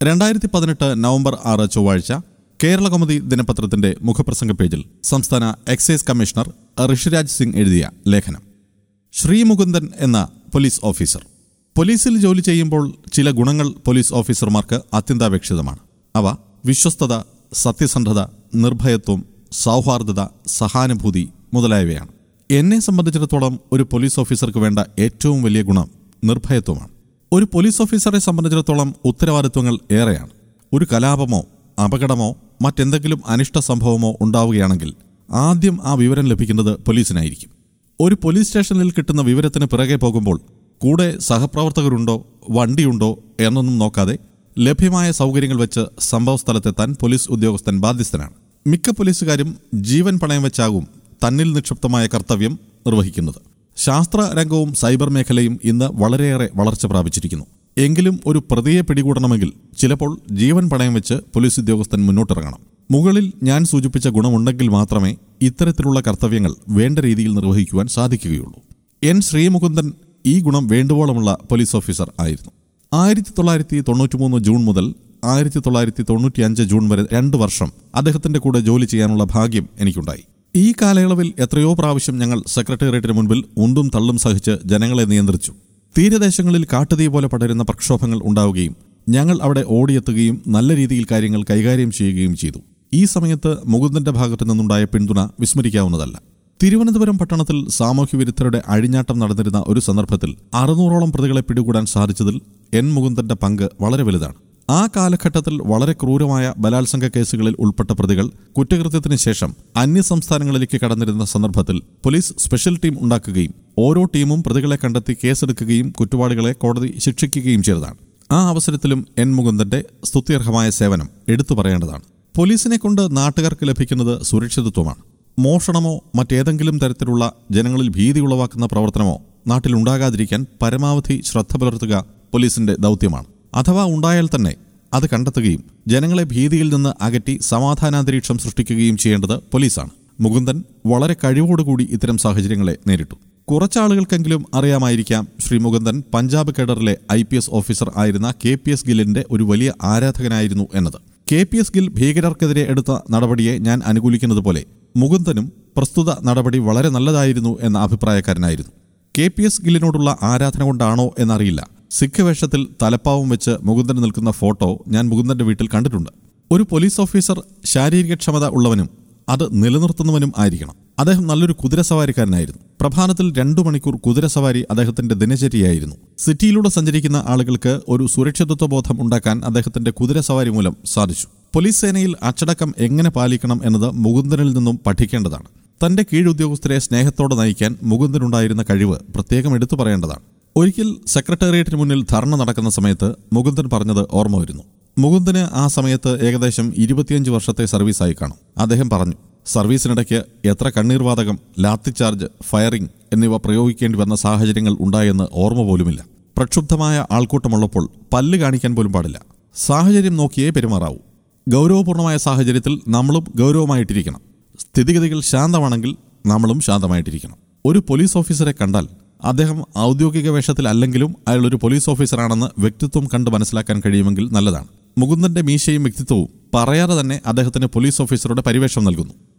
രണ്ടായിരത്തി പതിനെട്ട് നവംബർ ആറ് ചൊവ്വാഴ്ച കേരള കൗമുദി ദിനപത്രത്തിന്റെ മുഖപ്രസംഗ പേജിൽ സംസ്ഥാന എക്സൈസ് കമ്മീഷണർ ഋഷിരാജ് സിംഗ് എഴുതിയ ലേഖനം ശ്രീമുകുന്ദൻ എന്ന പോലീസ് ഓഫീസർ പോലീസിൽ ജോലി ചെയ്യുമ്പോൾ ചില ഗുണങ്ങൾ പോലീസ് ഓഫീസർമാർക്ക് അത്യന്താപേക്ഷിതമാണ് അവ വിശ്വസ്തത സത്യസന്ധത നിർഭയത്വം സൗഹാർദ്ദത സഹാനുഭൂതി മുതലായവയാണ് എന്നെ സംബന്ധിച്ചിടത്തോളം ഒരു പോലീസ് ഓഫീസർക്ക് വേണ്ട ഏറ്റവും വലിയ ഗുണം നിർഭയത്വമാണ് ഒരു പോലീസ് ഓഫീസറെ സംബന്ധിച്ചിടത്തോളം ഉത്തരവാദിത്വങ്ങൾ ഏറെയാണ് ഒരു കലാപമോ അപകടമോ മറ്റെന്തെങ്കിലും അനിഷ്ട സംഭവമോ ഉണ്ടാവുകയാണെങ്കിൽ ആദ്യം ആ വിവരം ലഭിക്കുന്നത് പോലീസിനായിരിക്കും ഒരു പോലീസ് സ്റ്റേഷനിൽ കിട്ടുന്ന വിവരത്തിന് പിറകെ പോകുമ്പോൾ കൂടെ സഹപ്രവർത്തകരുണ്ടോ വണ്ടിയുണ്ടോ എന്നൊന്നും നോക്കാതെ ലഭ്യമായ സൗകര്യങ്ങൾ വെച്ച് സംഭവ സ്ഥലത്തെത്താൻ പോലീസ് ഉദ്യോഗസ്ഥൻ ബാധ്യസ്ഥനാണ് മിക്ക പോലീസുകാരും ജീവൻ പണയം വെച്ചാകും തന്നിൽ നിക്ഷിപ്തമായ കർത്തവ്യം നിർവഹിക്കുന്നത് ശാസ്ത്ര രംഗവും സൈബർ മേഖലയും ഇന്ന് വളരെയേറെ വളർച്ച പ്രാപിച്ചിരിക്കുന്നു എങ്കിലും ഒരു പ്രതിയെ പിടികൂടണമെങ്കിൽ ചിലപ്പോൾ ജീവൻ പണയം വെച്ച് പോലീസ് ഉദ്യോഗസ്ഥൻ മുന്നോട്ടിറങ്ങണം മുകളിൽ ഞാൻ സൂചിപ്പിച്ച ഗുണമുണ്ടെങ്കിൽ മാത്രമേ ഇത്തരത്തിലുള്ള കർത്തവ്യങ്ങൾ വേണ്ട രീതിയിൽ നിർവഹിക്കുവാൻ സാധിക്കുകയുള്ളൂ എൻ ശ്രീമുകുന്ദൻ ഈ ഗുണം വേണ്ടുവോളമുള്ള പോലീസ് ഓഫീസർ ആയിരുന്നു ആയിരത്തി തൊള്ളായിരത്തി തൊണ്ണൂറ്റിമൂന്ന് ജൂൺ മുതൽ ആയിരത്തി തൊള്ളായിരത്തി തൊണ്ണൂറ്റി അഞ്ച് ജൂൺ വരെ രണ്ട് വർഷം അദ്ദേഹത്തിന്റെ കൂടെ ജോലി ചെയ്യാനുള്ള ഭാഗ്യം എനിക്കുണ്ടായി ഈ കാലയളവിൽ എത്രയോ പ്രാവശ്യം ഞങ്ങൾ സെക്രട്ടേറിയറ്റിന് മുൻപിൽ ഉന്തും തള്ളും സഹിച്ച് ജനങ്ങളെ നിയന്ത്രിച്ചു തീരദേശങ്ങളിൽ കാട്ടുതീ പോലെ പടരുന്ന പ്രക്ഷോഭങ്ങൾ ഉണ്ടാവുകയും ഞങ്ങൾ അവിടെ ഓടിയെത്തുകയും നല്ല രീതിയിൽ കാര്യങ്ങൾ കൈകാര്യം ചെയ്യുകയും ചെയ്തു ഈ സമയത്ത് മുകുന്ദന്റെ ഭാഗത്തു നിന്നുണ്ടായ പിന്തുണ വിസ്മരിക്കാവുന്നതല്ല തിരുവനന്തപുരം പട്ടണത്തിൽ സാമൂഹ്യ വിരുദ്ധരുടെ അഴിഞ്ഞാട്ടം നടന്നിരുന്ന ഒരു സന്ദർഭത്തിൽ അറുന്നൂറോളം പ്രതികളെ പിടികൂടാൻ സാധിച്ചതിൽ എൻ മുകുന്ദന്റെ പങ്ക് വളരെ വലുതാണ് ആ കാലഘട്ടത്തിൽ വളരെ ക്രൂരമായ ബലാത്സംഗ കേസുകളിൽ ഉൾപ്പെട്ട പ്രതികൾ കുറ്റകൃത്യത്തിന് ശേഷം അന്യ സംസ്ഥാനങ്ങളിലേക്ക് കടന്നിരുന്ന സന്ദർഭത്തിൽ പോലീസ് സ്പെഷ്യൽ ടീം ഉണ്ടാക്കുകയും ഓരോ ടീമും പ്രതികളെ കണ്ടെത്തി കേസെടുക്കുകയും കുറ്റവാളികളെ കോടതി ശിക്ഷിക്കുകയും ചെയ്തതാണ് ആ അവസരത്തിലും എൻ മുകുന്ദന്റെ സ്തുത്യർഹമായ സേവനം എടുത്തു പറയേണ്ടതാണ് പോലീസിനെ കൊണ്ട് നാട്ടുകാർക്ക് ലഭിക്കുന്നത് സുരക്ഷിതത്വമാണ് മോഷണമോ മറ്റേതെങ്കിലും തരത്തിലുള്ള ജനങ്ങളിൽ ഭീതി ഉളവാക്കുന്ന പ്രവർത്തനമോ നാട്ടിലുണ്ടാകാതിരിക്കാൻ പരമാവധി ശ്രദ്ധ പുലർത്തുക പോലീസിന്റെ ദൗത്യമാണ് അഥവാ ഉണ്ടായാൽ തന്നെ അത് കണ്ടെത്തുകയും ജനങ്ങളെ ഭീതിയിൽ നിന്ന് അകറ്റി സമാധാനാന്തരീക്ഷം സൃഷ്ടിക്കുകയും ചെയ്യേണ്ടത് പോലീസാണ് മുകുന്ദൻ വളരെ കഴിവോടുകൂടി ഇത്തരം സാഹചര്യങ്ങളെ നേരിട്ടു കുറച്ചാളുകൾക്കെങ്കിലും അറിയാമായിരിക്കാം ശ്രീ മുകുന്ദൻ പഞ്ചാബ് കേഡറിലെ ഐ പി എസ് ഓഫീസർ ആയിരുന്ന കെ പി എസ് ഗില്ലിന്റെ ഒരു വലിയ ആരാധകനായിരുന്നു എന്നത് കെ പി എസ് ഗിൽ ഭീകരർക്കെതിരെ എടുത്ത നടപടിയെ ഞാൻ അനുകൂലിക്കുന്നത് പോലെ മുകുന്ദനും പ്രസ്തുത നടപടി വളരെ നല്ലതായിരുന്നു എന്ന അഭിപ്രായക്കാരനായിരുന്നു കെ പി എസ് ഗില്ലിനോടുള്ള ആരാധന കൊണ്ടാണോ എന്നറിയില്ല സിഖ് വേഷത്തിൽ തലപ്പാവും വെച്ച് മുകുന്ദൻ നിൽക്കുന്ന ഫോട്ടോ ഞാൻ മുകുന്ദന്റെ വീട്ടിൽ കണ്ടിട്ടുണ്ട് ഒരു പോലീസ് ഓഫീസർ ശാരീരികക്ഷമത ഉള്ളവനും അത് നിലനിർത്തുന്നവനും ആയിരിക്കണം അദ്ദേഹം നല്ലൊരു കുതിരസവാരിക്കാരനായിരുന്നു പ്രഭാതത്തിൽ രണ്ടു മണിക്കൂർ കുതിരസവാരി അദ്ദേഹത്തിന്റെ ദിനചര്യയായിരുന്നു സിറ്റിയിലൂടെ സഞ്ചരിക്കുന്ന ആളുകൾക്ക് ഒരു സുരക്ഷിതത്വ ബോധം ഉണ്ടാക്കാൻ അദ്ദേഹത്തിന്റെ കുതിരസവാരി മൂലം സാധിച്ചു പോലീസ് സേനയിൽ അച്ചടക്കം എങ്ങനെ പാലിക്കണം എന്നത് മുകുന്ദനിൽ നിന്നും പഠിക്കേണ്ടതാണ് തന്റെ കീഴുദ്യോഗസ്ഥരെ സ്നേഹത്തോടെ നയിക്കാൻ മുകുന്ദനുണ്ടായിരുന്ന കഴിവ് പ്രത്യേകം എടുത്തു പറയേണ്ടതാണ് ഒരിക്കൽ സെക്രട്ടേറിയറ്റിന് മുന്നിൽ ധർണ നടക്കുന്ന സമയത്ത് മുകുന്ദൻ പറഞ്ഞത് ഓർമ്മ വരുന്നു മുകുന്ദന് ആ സമയത്ത് ഏകദേശം ഇരുപത്തിയഞ്ച് വർഷത്തെ സർവീസായി കാണും അദ്ദേഹം പറഞ്ഞു സർവീസിനിടയ്ക്ക് എത്ര കണ്ണീർവാതകം ലാത്തി ചാർജ് ഫയറിംഗ് എന്നിവ പ്രയോഗിക്കേണ്ടി വന്ന സാഹചര്യങ്ങൾ ഉണ്ടായെന്ന് ഓർമ്മ പോലുമില്ല പ്രക്ഷുബ്ധമായ ആൾക്കൂട്ടമുള്ളപ്പോൾ പല്ല് കാണിക്കാൻ പോലും പാടില്ല സാഹചര്യം നോക്കിയേ പെരുമാറാവൂ ഗൗരവപൂർണമായ സാഹചര്യത്തിൽ നമ്മളും ഗൗരവമായിട്ടിരിക്കണം സ്ഥിതിഗതികൾ ശാന്തമാണെങ്കിൽ നമ്മളും ശാന്തമായിട്ടിരിക്കണം ഒരു പോലീസ് ഓഫീസറെ കണ്ടാൽ അദ്ദേഹം ഔദ്യോഗിക വേഷത്തിലല്ലെങ്കിലും അയാൾ ഒരു പോലീസ് ഓഫീസറാണെന്ന് വ്യക്തിത്വം കണ്ട് മനസ്സിലാക്കാൻ കഴിയുമെങ്കിൽ നല്ലതാണ് മുകുന്ദന്റെ മീശയും വ്യക്തിത്വവും പറയാതെ തന്നെ അദ്ദേഹത്തിന് പോലീസ് ഓഫീസറുടെ പരിവേഷം നൽകുന്നു